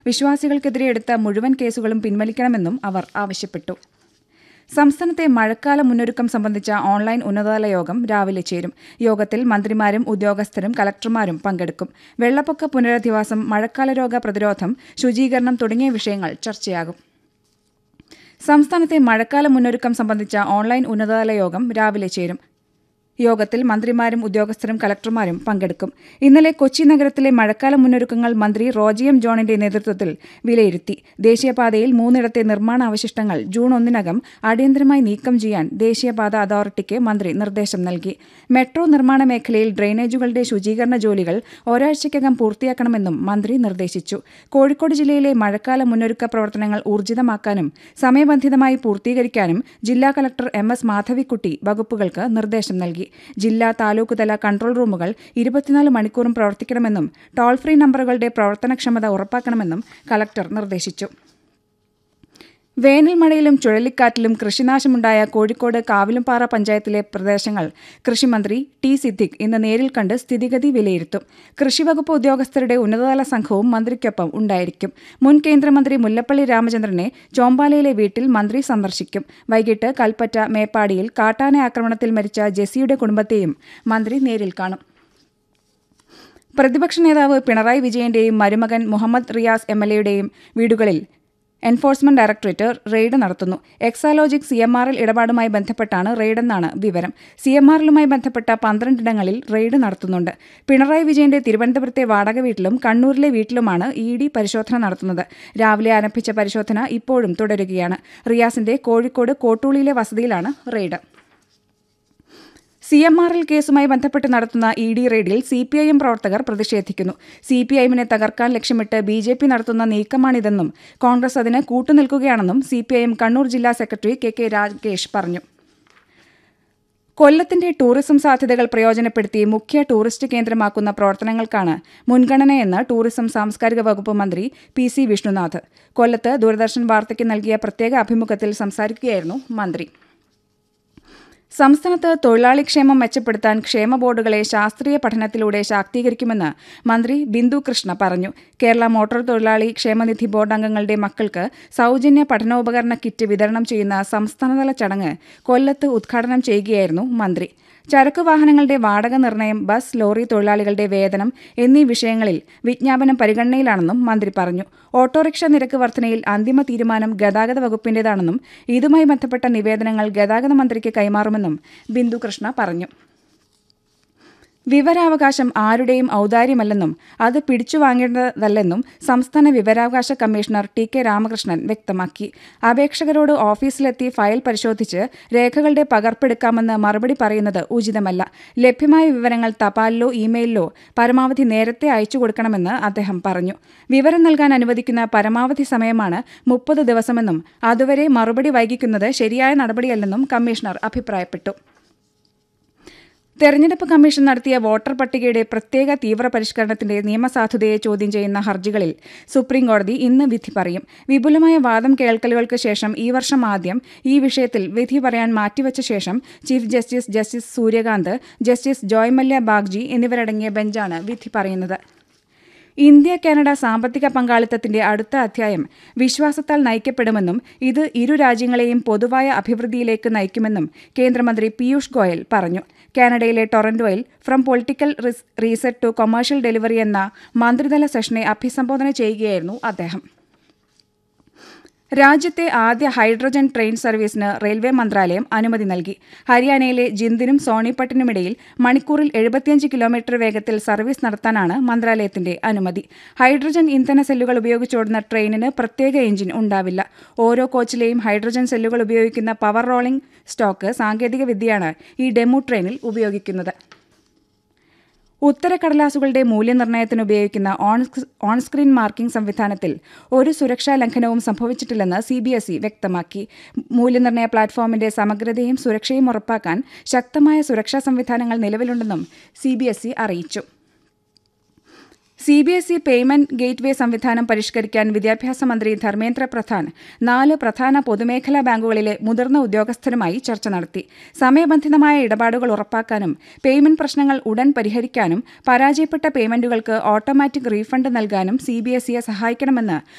വിശ്വാസികൾക്കെതിരെ എടുത്ത മുഴുവൻ കേസുകളും പിൻവലിക്കണമെന്നും അവർ ആവശ്യപ്പെട്ടു സംസ്ഥാനത്തെ മഴക്കാല മുന്നൊരുക്കം സംബന്ധിച്ച ഓൺലൈൻ ഉന്നതതല യോഗം രാവിലെ ചേരും യോഗത്തിൽ മന്ത്രിമാരും ഉദ്യോഗസ്ഥരും കലക്ടർമാരും പങ്കെടുക്കും വെള്ളപ്പൊക്ക പുനരധിവാസം മഴക്കാല രോഗ പ്രതിരോധം ശുചീകരണം തുടങ്ങിയ വിഷയങ്ങൾ ചർച്ചയാകും സംസ്ഥാനത്തെ മഴക്കാല മുന്നൊരുക്കം സംബന്ധിച്ച ഓൺലൈൻ ഉന്നതതല യോഗം രാവിലെ ചേരും യോഗത്തിൽ മന്ത്രിമാരും ഉദ്യോഗസ്ഥരും കലക്ടർമാരും പങ്കെടുക്കും ഇന്നലെ കൊച്ചി നഗരത്തിലെ മഴക്കാല മുന്നൊരുക്കങ്ങൾ മന്ത്രി റോജിയം ജോണിന്റെ നേതൃത്വത്തിൽ വിലയിരുത്തി ദേശീയപാതയിൽ മൂന്നിടത്തെ നിർമ്മാണ അവശിഷ്ടങ്ങൾ ജൂൺ ഒന്നിനകം അടിയന്തരമായി നീക്കം ചെയ്യാൻ ദേശീയപാത അതോറിറ്റിക്ക് മന്ത്രി നിർദ്ദേശം നൽകി മെട്രോ നിർമ്മാണ മേഖലയിൽ ഡ്രെയിനേജുകളുടെ ശുചീകരണ ജോലികൾ ഒരാഴ്ചയ്ക്കകം പൂർത്തിയാക്കണമെന്നും മന്ത്രി നിർദ്ദേശിച്ചു കോഴിക്കോട് ജില്ലയിലെ മഴക്കാല മുന്നൊരുക്ക പ്രവർത്തനങ്ങൾ ഊർജിതമാക്കാനും സമയബന്ധിതമായി പൂർത്തീകരിക്കാനും ജില്ലാ കലക്ടർ എം എസ് മാധവിക്കുട്ടി വകുപ്പുകൾക്ക് നിർദ്ദേശം നൽകി ജില്ലാ താലൂക്ക് തല കൺട്രോൾ റൂമുകൾ ഇരുപത്തിനാല് മണിക്കൂറും പ്രവർത്തിക്കണമെന്നും ടോൾ ഫ്രീ നമ്പറുകളുടെ പ്രവർത്തനക്ഷമത ഉറപ്പാക്കണമെന്നും കലക്ടർ നിർദ്ദേശിച്ചു വേനൽ മഴയിലും ചുഴലിക്കാറ്റിലും കൃഷിനാശമുണ്ടായ കോഴിക്കോട് കാവിലുംപാറ പഞ്ചായത്തിലെ പ്രദേശങ്ങൾ കൃഷിമന്ത്രി ടി സിദ്ദിഖ് ഇന്ന് നേരിൽ കണ്ട് സ്ഥിതിഗതി വിലയിരുത്തും കൃഷിവകുപ്പ് ഉദ്യോഗസ്ഥരുടെ ഉന്നതതല സംഘവും മന്ത്രിക്കൊപ്പം ഉണ്ടായിരിക്കും മുൻ കേന്ദ്രമന്ത്രി മുല്ലപ്പള്ളി രാമചന്ദ്രനെ ചോമ്പാലയിലെ വീട്ടിൽ മന്ത്രി സന്ദർശിക്കും വൈകിട്ട് കൽപ്പറ്റ മേപ്പാടിയിൽ കാട്ടാന ആക്രമണത്തിൽ മരിച്ച ജെസിയുടെ കുടുംബത്തെയും മന്ത്രി നേരിൽ കാണും പ്രതിപക്ഷ നേതാവ് പിണറായി വിജയന്റെയും മരുമകൻ മുഹമ്മദ് റിയാസ് എം എൽ എയുടെയും വീടുകളിൽ എൻഫോഴ്സ്മെന്റ് ഡയറക്ടറേറ്റ് റെയ്ഡ് നടത്തുന്നു Exalogic C M R L ഇടപാടുമായി ബന്ധപ്പെട്ടാണ് റെയ്ഡെന്നാണ് വിവരം സി എം ആർ എല്ലുമായി ബന്ധപ്പെട്ട പന്ത്രണ്ടിടങ്ങളിൽ റെയ്ഡ് നടത്തുന്നുണ്ട് പിണറായി വിജയന്റെ തിരുവനന്തപുരത്തെ വാടക വീട്ടിലും കണ്ണൂരിലെ വീട്ടിലുമാണ് ഇ ഡി പരിശോധന നടത്തുന്നത് രാവിലെ ആരംഭിച്ച പരിശോധന ഇപ്പോഴും തുടരുകയാണ് റിയാസിന്റെ കോഴിക്കോട് കോട്ടൂളിയിലെ വസതിയിലാണ് raid C M R L കേസുമായി ബന്ധപ്പെട്ട് നടത്തുന്ന ഇ ഡി റെയ്ഡിൽ സി പി ഐ എം പ്രവർത്തകർ പ്രതിഷേധിക്കുന്നു സി പി ഐ എമ്മിനെ തകർക്കാൻ ലക്ഷ്യമിട്ട് ബി ജെ പി നടത്തുന്ന നീക്കമാണിതെന്നും കോൺഗ്രസ് അതിന് കൂട്ടുനിൽക്കുകയാണെന്നും C P I M Kannur ജില്ലാ സെക്രട്ടറി കെ കെ രാഗേഷ് പറഞ്ഞു കൊല്ലത്തിന്റെ ടൂറിസം സാധ്യതകൾ പ്രയോജനപ്പെടുത്തി മുഖ്യ ടൂറിസ്റ്റ് കേന്ദ്രമാക്കുന്ന പ്രവർത്തനങ്ങൾക്കാണ് മുൻഗണനയെന്ന് ടൂറിസം സാംസ്കാരിക വകുപ്പ് മന്ത്രി പി സി വിഷ്ണുനാഥ് കൊല്ലത്ത് ദൂരദർശൻ വാർത്തയ്ക്ക് നൽകിയ പ്രത്യേക അഭിമുഖത്തിൽ സംസാരിക്കുകയായിരുന്നു മന്ത്രി സംസ്ഥാനത്ത് തൊഴിലാളി ക്ഷേമം മെച്ചപ്പെടുത്താൻ ക്ഷേമ ബോർഡുകളെ ശാസ്ത്രീയ പഠനത്തിലൂടെ ശാക്തീകരിക്കുമെന്ന് മന്ത്രി ബിന്ദു കൃഷ്ണ പറഞ്ഞു കേരള മോട്ടോർ തൊഴിലാളി ക്ഷേമനിധി ബോർഡ് അംഗങ്ങളുടെ മക്കൾക്ക് സൗജന്യ പഠനോപകരണ കിറ്റ് വിതരണം ചെയ്യുന്ന സംസ്ഥാനതല ചടങ്ങ് കൊല്ലത്ത് ഉദ്ഘാടനം ചെയ്യുകയായിരുന്നു മന്ത്രി ചരക്കു വാഹനങ്ങളുടെ വാടക നിർണയം ബസ് ലോറി തൊഴിലാളികളുടെ വേതനം എന്നീ വിഷയങ്ങളിൽ വിജ്ഞാപനം പരിഗണനയിലാണെന്നും മന്ത്രി പറഞ്ഞു ഓട്ടോറിക്ഷ നിരക്ക് വർധനയിൽ അന്തിമ തീരുമാനം ഗതാഗത വകുപ്പിന്റേതാണെന്നും ഇതുമായി ബന്ധപ്പെട്ട നിവേദനങ്ങൾ ഗതാഗത മന്ത്രിക്ക് കൈമാറുമെന്നും ബിന്ദു കൃഷ്ണ പറഞ്ഞു വിവരാവകാശം ആരുടെയും ഔദാര്യമല്ലെന്നും അത് പിടിച്ചു വാങ്ങേണ്ടതല്ലെന്നും സംസ്ഥാന വിവരാവകാശ കമ്മീഷണർ ടി കെ രാമകൃഷ്ണൻ വ്യക്തമാക്കി അപേക്ഷകരോട് ഓഫീസിലെത്തി ഫയൽ പരിശോധിച്ച് രേഖകളുടെ പകർപ്പെടുക്കാമെന്ന് മറുപടി പറയുന്നത് ഉചിതമല്ല ലഭ്യമായ വിവരങ്ങൾ തപാലിലോ ഇമെയിലിലോ പരമാവധി നേരത്തെ അയച്ചു കൊടുക്കണമെന്ന് അദ്ദേഹം പറഞ്ഞു വിവരം നൽകാൻ അനുവദിക്കുന്ന പരമാവധി സമയമാണ് മുപ്പത് ദിവസമെന്നും അതുവരെ മറുപടി വൈകിക്കുന്നത് ശരിയായ നടപടിയല്ലെന്നും കമ്മീഷണർ അഭിപ്രായപ്പെട്ടു തെരഞ്ഞെടുപ്പ് കമ്മീഷൻ നടത്തിയ വോട്ടർ പട്ടികയുടെ പ്രത്യേക തീവ്ര പരിഷ്കരണത്തിന്റെ നിയമസാധുതയെ ചോദ്യം ചെയ്യുന്ന ഹർജികളിൽ സുപ്രീംകോടതി ഇന്ന് വിധി പറയും വിപുലമായ വാദം കേൾക്കലുകൾക്ക് ശേഷം ഈ വർഷം ആദ്യം ഈ വിഷയത്തിൽ വിധി പറയാൻ മാറ്റിവച്ച ശേഷം chief justice justice Suryakant justice Joymalya Bagchi എന്നിവരടങ്ങിയ ബെഞ്ചാണ് വിധി പറയുന്നത് ഇന്ത്യ കാനഡ സാമ്പത്തിക പങ്കാളിത്തത്തിന്റെ അടുത്ത അധ്യായം വിശ്വാസത്താൽ നയിക്കപ്പെടുമെന്നും ഇത് ഇരു രാജ്യങ്ങളെയും പൊതുവായ അഭിവൃദ്ധിയിലേക്ക് നയിക്കുമെന്നും കേന്ദ്രമന്ത്രി പീയൂഷ് ഗോയൽ പറഞ്ഞു കാനഡയിലെ ടൊറന്റോയിൽ from political reset to commercial delivery എന്ന മന്ത്രിതല സെഷനെ അഭിസംബോധന ചെയ്യുകയായിരുന്നു അദ്ദേഹം രാജ്യത്തെ ആദ്യ ഹൈഡ്രജൻ ട്രെയിൻ സർവീസിന് റെയിൽവേ മന്ത്രാലയം അനുമതി നൽകി ഹരിയാനയിലെ ജിന്ദിനും സോണിപ്പട്ടിനുമിടയിൽ മണിക്കൂറിൽ എഴുപത്തിയഞ്ച് കിലോമീറ്റർ വേഗത്തിൽ സർവീസ് നടത്താനാണ് മന്ത്രാലയത്തിന്റെ അനുമതി ഹൈഡ്രജൻ ഇന്ധന സെല്ലുകൾ ഉപയോഗിച്ചോടുന്ന ട്രെയിനിന് പ്രത്യേക എഞ്ചിൻ ഉണ്ടാവില്ല ഓരോ കോച്ചിലെയും ഹൈഡ്രജൻ സെല്ലുകൾ ഉപയോഗിക്കുന്ന പവർ റോളിംഗ് സ്റ്റോക്ക് സാങ്കേതിക വിദ്യയാണ് ഈ ഡെമു ട്രെയിനിൽ ഉപയോഗിക്കുന്നത് ഉത്തരക്കടലാസുകളുടെ മൂല്യനിർണ്ണയത്തിന് ഉപയോഗിക്കുന്ന ഓൺ സ്ക്രീൻ മാർക്കിംഗ് സംവിധാനത്തിൽ ഒരു സുരക്ഷാ ലംഘനവും സംഭവിച്ചിട്ടില്ലെന്ന് സി ബി എസ് ഇ വ്യക്തമാക്കി മൂല്യനിർണ്ണയ പ്ലാറ്റ്ഫോമിന്റെ സമഗ്രതയും സുരക്ഷയും ഉറപ്പാക്കാൻ ശക്തമായ സുരക്ഷാ സംവിധാനങ്ങൾ നിലവിലുണ്ടെന്നും സി ബി എസ് ഇ അറിയിച്ചു C B S E payment gateway സംവിധാനം പരിഷ്കരിക്കാൻ വിദ്യാഭ്യാസ മന്ത്രി ധർമ്മേന്ദ്ര പ്രധാൻ നാല് പ്രധാന പൊതുമേഖലാ ബാങ്കുകളിലെ മുതിർന്ന ഉദ്യോഗസ്ഥരുമായി ചർച്ച നടത്തി സമയബന്ധിതമായ ഇടപാടുകൾ ഉറപ്പാക്കാനും പേയ്മെന്റ് പ്രശ്നങ്ങൾ ഉടൻ പരിഹരിക്കാനും പരാജയപ്പെട്ട പേയ്മെന്റുകൾക്ക് ഓട്ടോമാറ്റിക് റീഫണ്ട് നൽകാനും സി ബി എസ് ഇയെ സഹായിക്കണമെന്ന്